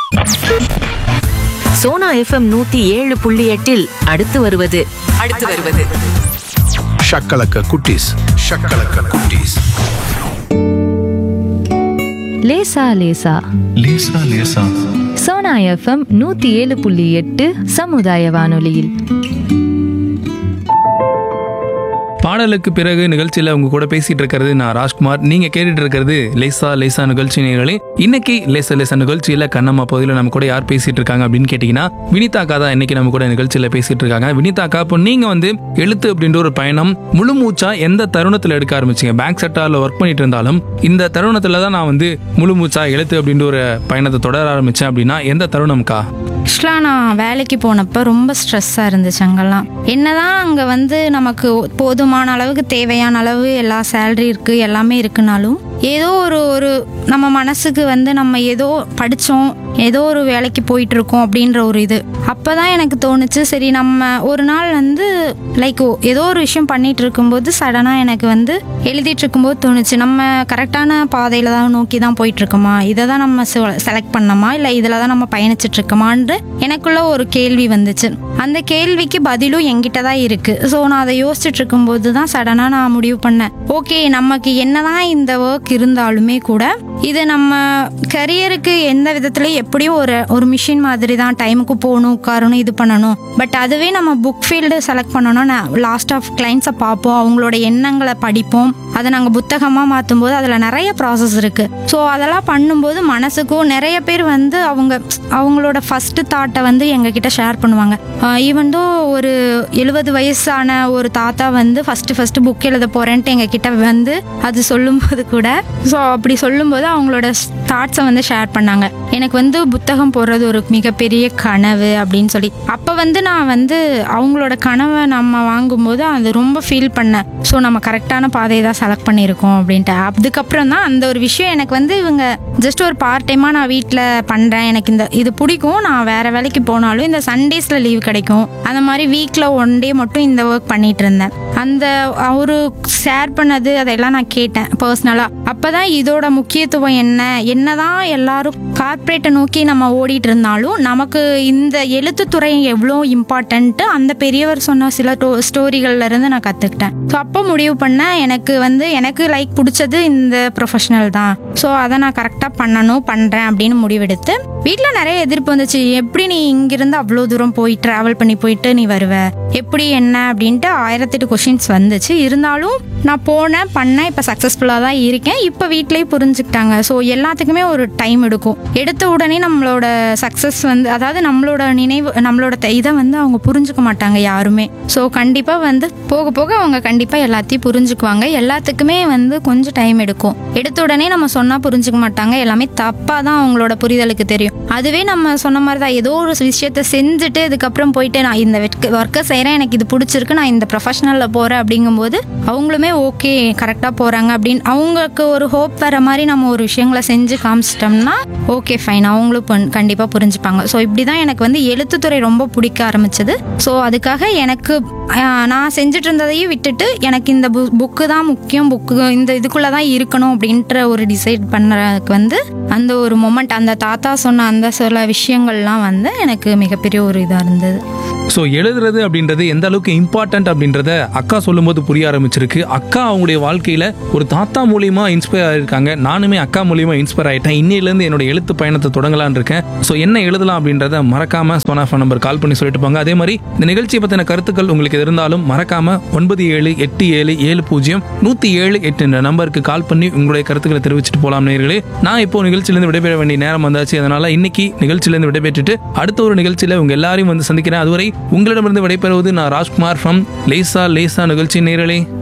Sona FM நூத்தி ஏழு புள்ளி எட்டில் அடுத்து வருவது அடுத்து வருவது ஷக்கலக்க குட்டீஸ் ஷக்கலக்க குட்டீஸ் லேசா லேசா லேசா லேசா சோனா எஃப்எம் நூத்தி ஏழு புள்ளி எட்டு சமுதாய வானொலியில் பாடலுக்கு பிறகு நிகழ்ச்சியில் உங்க கூட பேசிட்டு இருக்கிறது நான் ராஜ்குமார் நீங்க கேட்டுட்டு இருக்கிறது லேசா லேசா நிகழ்ச்சி நேர்களே இன்னைக்கு லேசா லேசா நிகழ்ச்சியில கண்ணம்மா பகுதியில் நம்ம கூட யார் பேசிட்டு இருக்காங்க அப்படின்னு கேட்டீங்கன்னா வினிதாக்கா தான் இன்னைக்கு நம்ம கூட நிகழ்ச்சியில பேசிட்டு இருக்காங்க வினிதாக்கா இப்போ நீங்க வந்து எழுத்து அப்படின்ற ஒரு பயணம் முழு மூச்சா எந்த தருணத்துல எடுக்க ஆரம்பிச்சீங்க பேங்க் செக்டார்ல ஒர்க் பண்ணிட்டு இருந்தாலும் இந்த தருணத்துல தான் நான் வந்து முழு மூச்சா எழுத்து அப்படின்ற ஒரு பயணத்தை தொடர ஆரம்பிச்சேன் அப்படின்னா எந்த தருணம்க்கா ஆக்சுவலாக நான் வேலைக்கு போனப்போ ரொம்ப ஸ்ட்ரெஸ்ஸாக இருந்துச்சு அங்கெல்லாம் என்னதான் அங்கே வந்து நமக்கு போதுமான அளவுக்கு தேவையான அளவு எல்லா சேலரி இருக்குது எல்லாமே இருக்குனாலும் ஏதோ ஒரு ஒரு நம்ம மனசுக்கு வந்து நம்ம ஏதோ படித்தோம் ஏதோ ஒரு வேலைக்கு போயிட்டு இருக்கோம் அப்படின்ற ஒரு இது அப்போ தான் எனக்கு தோணுச்சு சரி நம்ம ஒரு நாள் வந்து லைக் ஏதோ ஒரு விஷயம் பண்ணிட்டு இருக்கும்போது சடனாக எனக்கு வந்து எழுதிட்டு இருக்கும்போது தோணுச்சு நம்ம கரெக்டான பாதையில் தான் நோக்கி தான் போயிட்டு இருக்கோமா இதை தான் நம்ம செலக்ட் பண்ணோமா இல்லை இதில் தான் நம்ம பயணிச்சுட்டு இருக்கோமான்னு எனக்குள்ள ஒரு கேள்வி வந்துச்சு அந்த கேள்விக்கு பதிலும் என்கிட்ட தான் இருக்கு ஸோ நான் அதை யோசிச்சுட்டு இருக்கும்போது தான் சடனாக நான் முடிவு பண்ணேன் ஓகே நமக்கு என்னதான் இந்த ஒர்க் இருந்தாலுமே கூட இது நம்ம கரியருக்கு எந்த விதத்துலையும் எப்படியும் ஒரு ஒரு மிஷின் மாதிரி தான் டைமுக்கு போகணும் உட்காரணும் இது பண்ணணும் பட் அதுவே நம்ம புக் ஃபீல்டு செலக்ட் பண்ணோம்னா லாஸ்ட் ஆஃப் கிளைண்ட்ஸை பார்ப்போம் அவங்களோட எண்ணங்களை படிப்போம் அதை நாங்கள் புத்தகமாக மாற்றும் போது அதில் நிறைய ப்ராசஸ் இருக்கு ஸோ அதெல்லாம் பண்ணும்போது மனசுக்கும் நிறைய பேர் வந்து அவங்க அவங்களோட ஃபர்ஸ்ட் தாட்டை வந்து எங்ககிட்ட ஷேர் பண்ணுவாங்க ஈவன் தோ ஒரு எழுபது வயசான ஒரு தாத்தா வந்து ஃபர்ஸ்ட் ஃபர்ஸ்ட் புக் எழுத போறேன்ட்டு எங்ககிட்ட வந்து அது சொல்லும்போது கூட ஸோ அப்படி சொல்லும்போது அவங்களோட தாட்ஸை வந்து ஷேர் பண்ணாங்க எனக்கு வந்து புத்தகம் போடுறது ஒரு மிகப்பெரிய கனவு அப்படின்னு சொல்லி அப்போ வந்து நான் வந்து அவங்களோட கனவை நம்ம வாங்கும்போது அது ரொம்ப ஃபீல் பண்ணேன் ஸோ நம்ம கரெக்டான பாதையை தான் செலக்ட் பண்ணியிருக்கோம் அப்படின்ட்டு அதுக்கப்புறம் தான் அந்த ஒரு விஷயம் எனக்கு வந்து இவங்க ஜஸ்ட் ஒரு பார்ட் டைமாக நான் வீட்டில் பண்ணுறேன் எனக்கு இந்த இது பிடிக்கும் நான் வேற வேலைக்கு போனாலும் இந்த சண்டேஸில் லீவ் கிடைக்கும் அந்த மாதிரி வீக்கில் ஒன் டே மட்டும் இந்த ஒர்க் பண்ணிட்டு இருந்தேன் அந்த அவரு ஷேர் பண்ணது அதெல்லாம் நான் கேட்டேன் பர்சனலாக அப்போ தான் இதோட முக்கியத்துவம் என்ன என்னதான் எல்லாரும் கார்ப்பரேட்டை நோக்கி நம்ம ஓடிட்டு இருந்தாலும் நமக்கு இந்த எழுத்துத்துறை எவ்வளோ இம்பார்ட்டன்ட்டு அந்த பெரியவர் சொன்ன சில ஸ்டோரிகள்ல இருந்து நான் கற்றுக்கிட்டேன் ஸோ அப்போ முடிவு பண்ணேன் எனக்கு வந்து எனக்கு லைக் பிடிச்சது இந்த ப்ரொஃபஷனல் தான் ஸோ அதை நான் கரெக்டாக பண்ணணும் பண்ணுறேன் அப்படின்னு முடிவெடுத்து வீட்டில் நிறைய எதிர்ப்பு வந்துச்சு எப்படி நீ இங்கிருந்து அவ்வளோ தூரம் போய் ட்ராவல் பண்ணி போயிட்டு நீ வருவ எப்படி என்ன அப்படின்ட்டு ஆயிரத்தெட்டு கொஷின்ஸ் வந்துச்சு இருந்தாலும் நான் போனேன் பண்ணேன் இப்போ சக்ஸஸ்ஃபுல்லாக தான் இருக்கேன் இப்போ வீட்லேயே புரிஞ்சுக்கிட்டாங்க ஸோ எல்லாத்துக்குமே ஒரு டைம் எடுக்கும் எடுத்த உடனே நம்மளோட சக்ஸஸ் வந்து அதாவது நம்மளோட நினைவு நம்மளோட த- இதை வந்து அவங்க புரிஞ்சுக்க மாட்டாங்க யாருமே ஸோ கண்டிப்பாக வந்து போக போக அவங்க கண்டிப்பாக எல்லாத்தையும் புரிஞ்சுக்குவாங்க எல்லாத்துக்குமே வந்து கொஞ்சம் டைம் எடுக்கும் எடுத்த உடனே நம்ம சொன்னால் புரிஞ்சுக்க மாட்டாங்க எல்லாமே தப்பாக தான் அவங்களோட புரிதலுக்கு தெரியும் அதுவே நம்ம சொன்ன மாதிரி தான் ஏதோ ஒரு விஷயத்த செஞ்சுட்டு இதுக்கப்புறம் போயிட்டு நான் இந்த ஒர்க்கை செய்கிறேன் எனக்கு இது பிடிச்சிருக்கு நான் இந்த ப்ரொஃபஷனலில் போகிறேன் அப்படிங்கும்போது அவங்களுமே ஓகே கரெக்டாக போகிறாங்க அப்படின்னு அவங்களுக்கு ஒரு ஹோப் வர மாதிரி நம்ம ஒரு விஷயங்களை செஞ்சு காமிச்சிட்டோம்னா ஓகே ஃபைன் அவங்களும் பண்- கண்டிப்பா புரிஞ்சுப்பாங்க ஸோ இப்படி தான் எனக்கு வந்து எழுத்துத்துறை ரொம்ப பிடிக்க ஆரம்பிச்சது ஸோ அதுக்காக எனக்கு ஆஹ், நான் செஞ்சுட்டு இருந்ததையும் விட்டுட்டு எனக்கு இந்த புக்கு தான் முக்கியம் புக்கு இந்த இதுக்குள்ளே தான் இருக்கணும் அப்படின்ற ஒரு டிசைட் பண்ணுறதுக்கு வந்து அந்த ஒரு மொமெண்ட் அந்த தாத்தா சொன்ன அந்த சில விஷயங்கள்லாம் வந்து எனக்கு மிகப்பெரிய ஒரு இதாக இருந்தது ஸோ எழுதுறது அப்படின்றது எந்த அளவுக்கு இம்பார்ட்டன்ட் அப்படின்றத அக்கா சொல்லும்போது புரிய ஆரம்பிச்சிருக்கு அக்கா அவங்களுடைய வாழ்க்கையில ஒரு தாத்தா மூலியமா இன்ஸ்பயர் ஆயிருக்காங்க நானுமே அக்கா மூலியமா இன்ஸ்பயர் ஆயிட்டேன் இன்னையிலேருந்து என்னோட எழுத்து பயணத்தை தொடங்கலாம்னு இருக்கேன் ஸோ என்ன எழுதலாம் அப்படின்றத மறக்காம சோனா ஃபோன் நம்பர் கால் பண்ணி சொல்லிட்டு போங்க அதே மாதிரி இந்த நிகழ்ச்சியை பத்தின கருத்துக்கள் உங்களுக்கு எது இருந்தாலும் மறக்காம ஒன்பது ஏழு எட்டு ஏழு ஏழு பூஜ்ஜியம் நூத்தி ஏழு எட்டு என்ற நம்பருக்கு கால் பண்ணி உங்களுடைய கருத்துக்களை தெரிவிச்சிட்டு போலாம் நேர்களே நான் இப்போ நிகழ்ச்சியிலிருந்து விடைபெற வேண்டிய நேரம் வந்தாச்சு அதனால இன்னைக்கு நிகழ்ச்சியிலிருந்து விடைபெற்றுட்டு அடுத்த ஒரு நிகழ்ச்சியில உங்க எல்லாரையும் வந்து சந்திக்கிறேன் அதுவரை உங்களிடமிருந்து விடைபெறுவது நான் ராஜ்குமார் ஃப்ரம் லேசா லேசா நிகழ்ச்சி நேரலே